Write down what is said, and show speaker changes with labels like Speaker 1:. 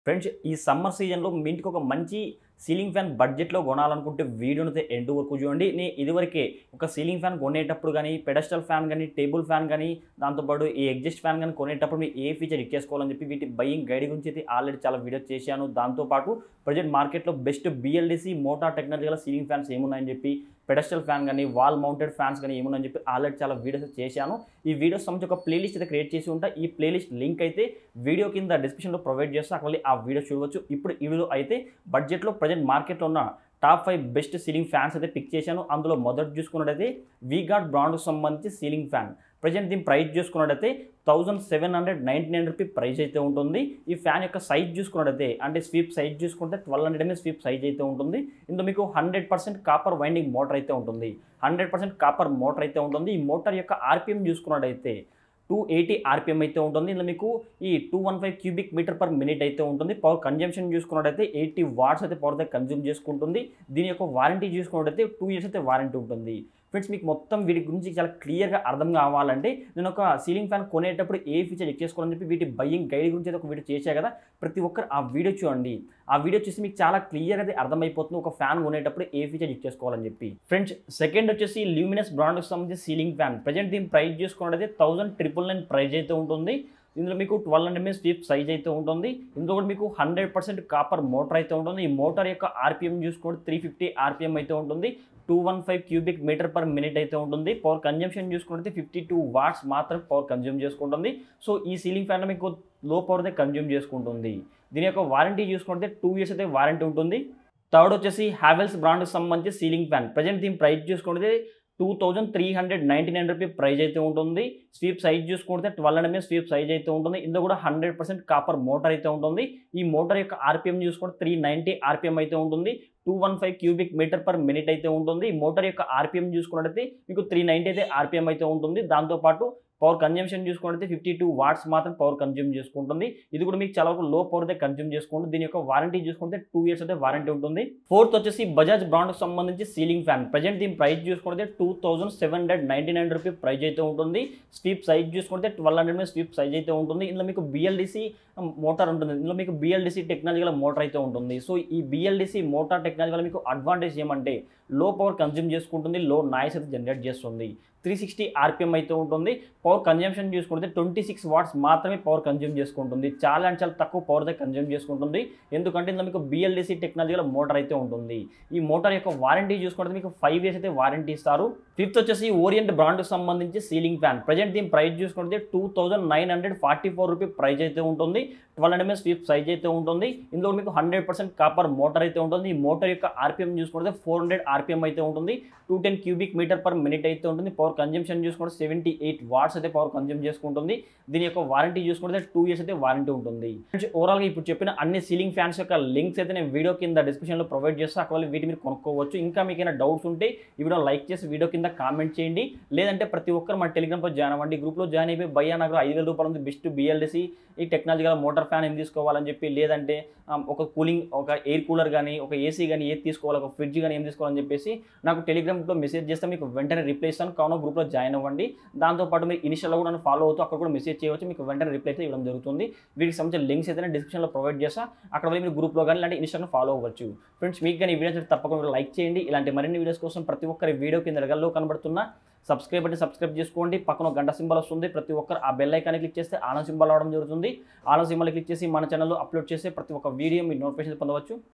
Speaker 1: friends ఈ summer సీజన్లో మీ ఇంటికి ఒక మంచి సీలింగ్ ఫ్యాన్ బడ్జెట్లో కొనాలనుకుంటే వీడియోని ఎండ్ వరకు చూడండి నేను ఇదివరకే ఒక సీలింగ్ ఫ్యాన్ కొనేటప్పుడు కానీ పెడస్టల్ ఫ్యాన్ కానీ టేబుల్ ఫ్యాన్ కానీ దాంతోపాటు ఈ ఎగ్జిస్ట్ ఫ్యాన్ కానీ కొనేటప్పుడు మీరు ఏ ఫీచర్ ఎక్కేసుకోవాలని చెప్పి వీటి బయింగ్ గైడ్ గురించి అయితే ఆల్రెడీ చాలా వీడియోస్ చేశాను దాంతోపాటు ప్రజెంట్ మార్కెట్లో బెస్ట్ బిఎల్డిసి మోటార్ టెక్నాలజీ గల సీలింగ్ ఫ్యాన్స్ ఏమున్నాయని చెప్పి పెడస్టల్ ఫ్యాన్ కానీ వాల్ మౌంటెడ్ ఫ్యాన్స్ కానీ ఏమున్నాయని చెప్పి ఆల్రెడీ చాలా వీడియోస్ చేశాను ఈ వీడియోస్ సంబంధించి ఒక ప్లేలిస్ట్ అయితే క్రియేట్ చేసి ఉంటా ఈ ప్లేలిస్ట్ లింక్ అయితే వీడియో కింద డిస్క్రిప్షన్లో ప్రొవైడ్ చేస్తే అక్కడ వెళ్ళి ఆ వీడియో చూడవచ్చు ఇప్పుడు ఈ వీడియో అయితే బడ్జెట్లో ప్రజెంట్ మార్కెట్లో ఉన్న top five best ceiling fans అయితే పిక్ చేశాను అందులో మొదటి చూసుకున్నట్టయితే వీగార్డ్ బ్రాండ్కి సంబంధించి సీలింగ్ ఫ్యాన్ ప్రజెంట్ దీని ప్రైస్ చూసుకున్నట్టయితే thousand seven hundred ninety nine rupee price అయితే ఉంటుంది ఈ ఫ్యాన్ యొక్క సైజ్ చూసుకున్నట్టయితే అంటే స్వీప్ సైజ్ చూసుకుంటే twelve hundred MS sweep size అయితే ఉంటుంది ఇందులో మీకు hundred percent copper winding motor అయితే ఉంటుంది హండ్రెడ్ పర్సెంట్ కాపర్ మోటార్ అయితే ఉంటుంది ఈ మోటార్ యొక్క ఆర్పిఎం చూసుకున్నట్టయితే టూ ఎయిటీ ఆర్పిఎం అయితే ఉంటుంది ఇందులో మీకు ఈ two one five cubic metre per minute అయితే ఉంటుంది పవర్ కన్జంప్షన్ చూసుకున్నట్టయితే ఎయిటీ వాట్స్ అయితే పవర్ అయితే కన్జ్యూమ్ చేసుకుంటుంది దీని యొక్క వారంటీ చూసుకున్నట్టయితే టూ ఇయర్స్ అయితే వారంటీ ఉంటుంది ఫ్రెండ్స్ మీకు మొత్తం వీటి గురించి చాలా క్లియర్గా అర్థం కావాలంటే నేను ఒక సీలింగ్ ఫ్యాన్ కొనేటప్పుడు ఏ ఫీచర్ చెక్ చేసుకోవాలని చెప్పి వీటి బయ్యింగ్ గైడ్ గురించి అయితే ఒక వీడియో చేశా కదా ప్రతి ఒక్కరు ఆ వీడియో చూడండి ఆ వీడియో చూసి మీకు చాలా క్లియర్గా అయితే అర్థమైపోతుంది ఒక ఫ్యాన్ కొనేటప్పుడు ఏ ఫీచర్ చెక్ చేసుకోవాలని చెప్పి ఫ్రెండ్స్ సెకండ్ వచ్చేసి ల్యూమినస్ బ్రాండ్కి సంబంధించి సీలింగ్ ఫ్యాన్ ప్రజెంట్ దీని ప్రైస్ చూసుకున్నట్టయితే థౌసండ్ ట్రిపుల్ నైన్ ప్రైస్ అయితే ఉంటుంది ఇందులో మీకు twelve hundred MS sweep size అయితే ఉంటుంది ఇందులో కూడా మీకు హండ్రెడ్ పర్సెంట్ కాపర్ మోటార్ అయితే ఉంటుంది ఈ మోటార్ యొక్క ఆర్పిఎం చూసుకుంటే త్రీ ఫిఫ్టీ ఆర్పిఎం అయితే ఉంటుంది two one five cubic metre per minute అయితే ఉంటుంది పవర్ కన్జంప్షన్ చూసుకుంటే ఫిఫ్టీ టూ వాట్స్ మాత్రమే పవర్ కన్జ్యూమ్ చేసుకుంటుంది సో ఈ సీలింగ్ ఫ్యాన్ మీకు లో పవర్ అయితే కన్జ్యూమ్ చేసుకుంటుంది దీని యొక్క వారంటీ చూసుకుంటే టూ ఇయర్స్ అయితే వారంటీ ఉంటుంది థర్డ్ వచ్చేసి హ్యావెల్స్ బ్రాండ్కి సంబంధించి సీలింగ్ ఫ్యాన్ ప్రజెంట్ దీని ప్రైస్ చూసుకుంటే two thousand three hundred ninety nine rupee price అయితే ఉంటుంది స్వీప్ సైజ్ చూసుకుంటే ట్వెల్వ్ హండ్రెడ్ స్వీప్ సైజ్ అయితే ఉంటుంది ఇందులో కూడా హండ్రెడ్ పర్సెంట్ కాపర్ మోటార్ అయితే ఉంటుంది ఈ మోటార్ యొక్క ఆర్పిఎం చూసుకుంటే త్రీ నైంటీ ఆర్పిఎం అయితే ఉంటుంది two one five cubic metre per minute అయితే ఉంటుంది ఈ మోటార్ యొక్క ఆర్పిఎం చూసుకున్నట్టయితే మీకు త్రీ నైంటీ అయితే ఆర్పిఎం అయితే ఉంటుంది దాంతోపాటు పవర్ కన్జంప్షన్ చూసుకుంటే ఫిఫ్టీ టూ వాట్స్ మాత్రం పవర్ కన్జ్యూమ్ చేసుకుంటుంది ఇది కూడా మీకు చాలా వరకు లో పవర్ అయితే కన్జ్యూమ్ చేసుకుంటుంది దీని యొక్క వారంటీ చూసుకుంటే టూ ఇయర్స్ అయితే వారంటీ ఉంటుంది ఫోర్త్ వచ్చేసి బజాజ్ బ్రాండ్కి సంబంధించి సీలింగ్ ఫ్యాన్ ప్రజెంట్ దీని ప్రైస్ చూసుకుంటే two thousand seven hundred ninety nine rupee price అయితే ఉంటుంది స్వీప్ సైజ్ చూసుకుంటే ట్వెల్వ్ హండ్రెడ్ మీద స్వీప్ సైజ్ అయితే ఉంటుంది ఇందులో మీకు బిఎల్డిసి మోటార్ ఉంటుంది ఇందులో మీకు బిఎల్డిసి టెక్నాలజీ గల మోటార్ అయితే ఉంటుంది సో ఈ బిఎల్డిసి మోటార్ టెక్నాలజీ వల్ల మీకు అడ్వాంటేజ్ ఏమంటే లో పవర్ కన్జ్యూమ్ చేసుకుంటుంది లో నాయిస్ అయితే జనరేట్ చేస్తుంది త్రీ సిక్స్టీ ఆర్పిఎం అయితే ఉంటుంది పవర్ కన్జంప్షన్ చూసుకుంటే ట్వంటీ సిక్స్ వాట్స్ మాత్రమే పవర్ కన్జ్యూమ్ చేసుకుంటుంది చాలా అంటే చాలా తక్కువ పవర్ అయితే కన్జ్యూమ్ చేసుకుంటుంది ఎందుకంటే ఇందులో మీకు బిఎల్డిసి టెక్నాలజీ గల మోటార్ అయితే ఉంటుంది ఈ మోటార్ యొక్క వారంటీ చూసుకుంటే మీకు ఫైవ్ ఇయర్స్ అయితే వారంటీ ఇస్తారు ఫిఫ్త్ వచ్చేసి ఓరియంట్ బ్రాండ్కి సంబంధించి సీలింగ్ ఫ్యాన్ ప్రజెంట్ దీని ప్రైస్ చూసుకుంటే two thousand nine hundred forty four rupee price అయితే ఉంటుంది twelve hundred MS sweep size అయితే ఉంటుంది ఇందులో మీకు హండ్రెడ్ పర్సెంట్ కాపర్ మోటార్ అయితే ఉంటుంది ఈ మోటార్ యొక్క ఆర్పిఎం చూసుకుంటే ఫోర్ హండ్రెడ్ ఆర్పిఎం అయితే ఉంటుంది two ten cubic metre per minute అయితే ఉంటుంది పవర్ కన్జంప్షన్ చూసుకుంటే సెవెంటీ ఎయిట్ వాట్స్ అయితే పవర్ కన్జ్యూమ్ చేసుకుంటుంది దీని యొక్క వారంటీ చూసుకుంటే టూ ఇయర్స్ అయితే వారంటీ ఉంటుంది ఓవరాల్గా ఇప్పుడు చెప్పిన అన్ని సీలింగ్ ఫ్యాన్స్ యొక్క లింక్స్ అయితే నేను వీడియో కింద డిస్క్రిప్షన్లో ప్రొవైడ్ చేస్తే అక్కడ వీటి మీరు కొనుక్కోవచ్చు ఇంకా మీకు ఏమైనా డౌట్స్ ఉంటే ఈ వీడియో లైక్ చేసి వీడియో కింద కామెంట్ చేయండి లేదంటే ప్రతి ఒక్కరు మన టెలిగ్రామ్లో జాయిన్ అవ్వండి గ్రూప్లో జాయిన్ అయిపోయి భయ్యా నాకు ఐదు వేల రూపాయలు ఉంది బెస్ట్ బిఎల్డిసి ఈ టెక్నాలజీ గల మోటార్ ఫ్యాన్ ఏం తీసుకోవాలని చెప్పి లేదంటే ఒక కూలింగ్ ఒక ఎయిర్ కూలర్ కానీ ఒక ఏసీ కానీ ఏది తీసుకోవాలి ఒక ఫ్రిడ్జ్ కానీ ఏం తీసుకోవాలని చెప్పేసి నాకు టెలిగ్రామ్లో మెసేజ్ చేస్తే మీకు వెంటనే రిప్లై ఇస్తాను కావున గ్రూప్లో జాయిన్ అవ్వండి దాంతోపాటు మీరు ఇనిషియల్గా కూడా నన్ను ఫాలో అవుతూ అక్కడ కూడా మెసేజ్ చేయవచ్చు మీకు వెంటనే రిప్లై అయితే ఇవ్వడం జరుగుతుంది వీటికి సంబంధించిన లింక్స్ అయితే నేను డిస్క్రిప్షన్లో ప్రొవైడ్ చేస్తా అక్కడ వెళ్ళి మీరు గ్రూప్లో కానీ ఇలాంటి ఇన్స్టాగ్రామ్ ఫాలో అవ్వచ్చు ఫ్రెండ్స్ మీకు కానీ ఈ వీడియోస్ తప్పకుండా లైక్ చేయండి ఇలాంటి మరిన్ని వీడియోస్ కోసం ప్రతి ఒక్కరి వీడియో కింద రగల్లో కనబడుతున్న సబ్స్క్రైబ్ అంటే సబ్స్క్రైబ్ చేసుకోండి పక్కన ఒక గంట సింబల్ వస్తుంది ప్రతి ఒక్కరు ఆ బెల్ ఐకాన్ని క్లిక్ చేస్తే ఆనం సింబల్ అవడం జరుగుతుంది ఆనం సింబల్ క్లిక్ చేసి మన ఛానల్లో అప్లోడ్ చేస్తే ప్రతి ఒక్క వీడియో మీరు నోటిఫికేషన్ పొందవచ్చు